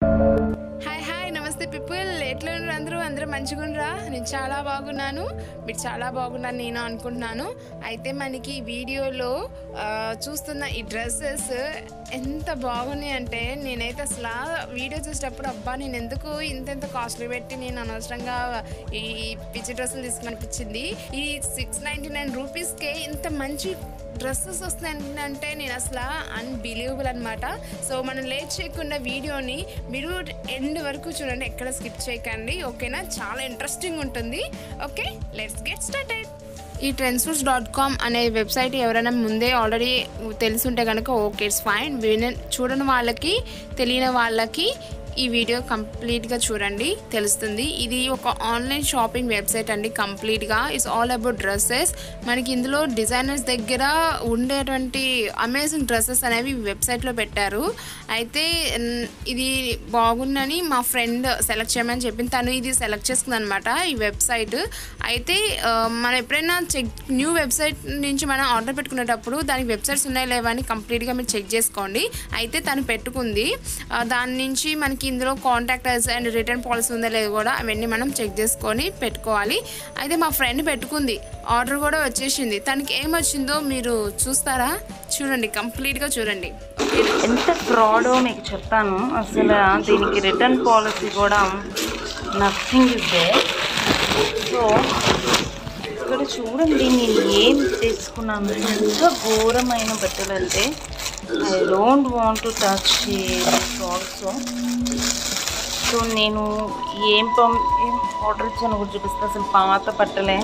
Hi hi నమస్తే people ఎట్లా ఉన్నారు అందరూ అందరూ మంచిగా ఉండరా నేను చాలా బాగున్నాను మీరు చాలా బాగున్నాను నేను అనుకుంటున్నాను అయితే మనకి ఈ వీడియోలో ఆ, చూస్తున్న ఈ డ్రెస్సెస్ ఎంత బాగున్నాయి అంటే నేనైతే అసలు ఆ వీడియో చూసేటప్పుడు అబ్బా నేను ఎందుకు ఇంత ఎంత కాస్ట్లీ పెట్టి నేను అనవసరంగా ఈ పిచ్చి డ్రెస్సులు తీసుకునిపించింది ఈ సిక్స్ నైంటీ నైన్ రూపీస్కే ఇంత మంచి డ్రెస్సెస్ వస్తున్నాయంటే నేను అసలు అన్బిలీవబుల్ అనమాట సో మనం లేట్ చేయకుండా వీడియోని మీరు ఎండ్ వరకు చూడండి ఎక్కడ స్కిప్ చేయకండి ఓకేనా చాలా ఇంట్రెస్టింగ్ ఉంటుంది ఓకే లెట్స్ గెట్ స్టార్టెడ్ ఈ ట్రెండ్సూస్ డాట్ కామ్ అనే వెబ్సైట్ ఎవరైనా ముందే ఆల్రెడీ తెలుసుంటే కనుక ఓకే ఇట్స్ ఫైన్ విన చూడని వాళ్ళకి తెలియని వాళ్ళకి ఈ వీడియో కంప్లీట్గా చూడండి తెలుస్తుంది ఇది ఒక ఆన్లైన్ షాపింగ్ వెబ్సైట్ అండి కంప్లీట్గా ఇట్స్ ఆల్ అబౌట్ డ్రెస్సెస్ మనకి ఇందులో డిజైనర్స్ దగ్గర ఉండేటువంటి అమేజింగ్ డ్రెస్సెస్ అనేవి ఈ వెబ్సైట్లో పెట్టారు అయితే న్- ఇది బాగుందని మా ఫ్రెండ్ సెలెక్ట్ చేయమని చెప్పింది తను ఇది సెలెక్ట్ చేసుకుంది అనమాట ఈ వెబ్సైట్ అయితే ఆ, మనం ఎప్పుడైనా చెక్ న్యూ వెబ్సైట్ నుంచి మనం ఆర్డర్ పెట్టుకునేటప్పుడు దానికి వెబ్సైట్స్ ఉన్నాయి లేవా అని కంప్లీట్గా మీరు చెక్ చేసుకోండి అయితే తను పెట్టుకుంది ఆ, దాని నుంచి మనకి ఇందులో కాంటాక్ట్ అండ్ రిటర్న్ పాలసీ ఉందా లేదో కూడా అవన్నీ మనం చెక్ చేసుకొని పెట్టుకోవాలి అయితే మా ఫ్రెండ్ పెట్టుకుంది ఆర్డర్ కూడా వచ్చేసింది తనకి ఏమొచ్చిందో మీరు చూస్తారా చూడండి కంప్లీట్గా చూడండి ఎంత ఫ్రాడో మీకు చెప్తాను అసలు దీనికి రిటర్న్ పాలసీ కూడా నథింగ్ ఇస్ దే సో ఇక్కడ చూడండి నేను ఏం తీసుకున్నాను ఎంత ఘోరమైన బట్టలు అంటే I don't want to touch also so నేను ఏం పం ఏం ఆర్డర్ ఇచ్చాను కూడా చూపిస్తా అసలు పాత బట్టలే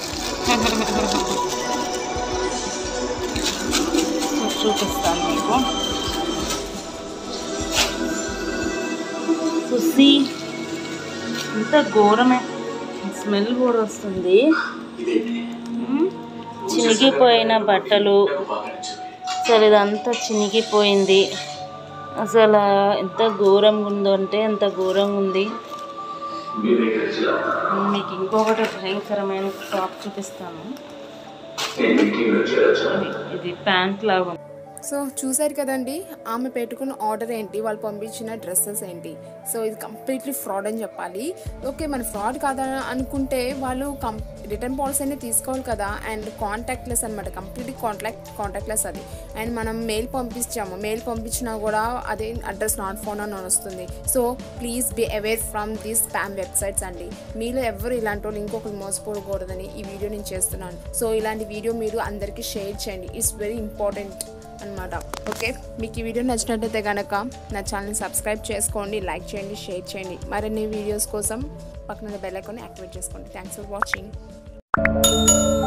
సో చూపిస్తాను మీకు సో సి ఇంత ఘోరమే స్మెల్ కూడా వస్తుంది మ్మ్. చినిగిపోయిన బట్టలు అసలు ఇదంతా చినిగిపోయింది అసలు ఎంత ఘోరంగా ఉందో అంటే ఎంత ఘోరంగా ఉంది మీకు ఇంకొకటి భయంకరమైన టాప్ చూపిస్తాను ఇది- ఇది ప్యాంట్ లాగా ఉంది. సో చూసారు కదండి ఆమె పెట్టుకున్న ఆర్డర్ ఏంటి వాళ్ళు పంపించిన డ్రెస్సెస్ ఏంటి సో ఇది కంప్లీట్లీ ఫ్రాడ్ అని చెప్పాలి ఓకే మన ఫ్రాడ్ కాదని అనుకుంటే వాళ్ళు కం రిటర్న్ పాలసీ అనేది తీసుకోవాలి కదా అండ్ కాంటాక్ట్లెస్ అనమాట కంప్లీట్లీ కాంటాక్ట్ కాంటాక్ట్లెస్ అది అండ్ మనం మెయిల్ పంపించాము మెయిల్ పంపించినా కూడా అదే అడ్రస్ నాట్ ఫోన్ అని వస్తుంది so please be aware from these spam websites అండి మీలో ఎవరు ఇలాంటి వాళ్ళు ఇంకొకరు మోసపోకూడదని ఈ వీడియో నేను చేస్తున్నాను సో ఇలాంటి వీడియో మీరు అందరికీ షేర్ చేయండి ఇట్స్ వెరీ ఇంపార్టెంట్ అనమాట ఓకే మీకు ఈ వీడియో నచ్చినట్టయితే కనుక నా ఛానల్ని సబ్స్క్రైబ్ చేసుకోండి లైక్ చేయండి షేర్ చేయండి మరిన్ని వీడియోస్ కోసం పక్కన బెల్ ఐకాన్ని యాక్టివేట్ చేసుకోండి థ్యాంక్స్ ఫర్ వాచింగ్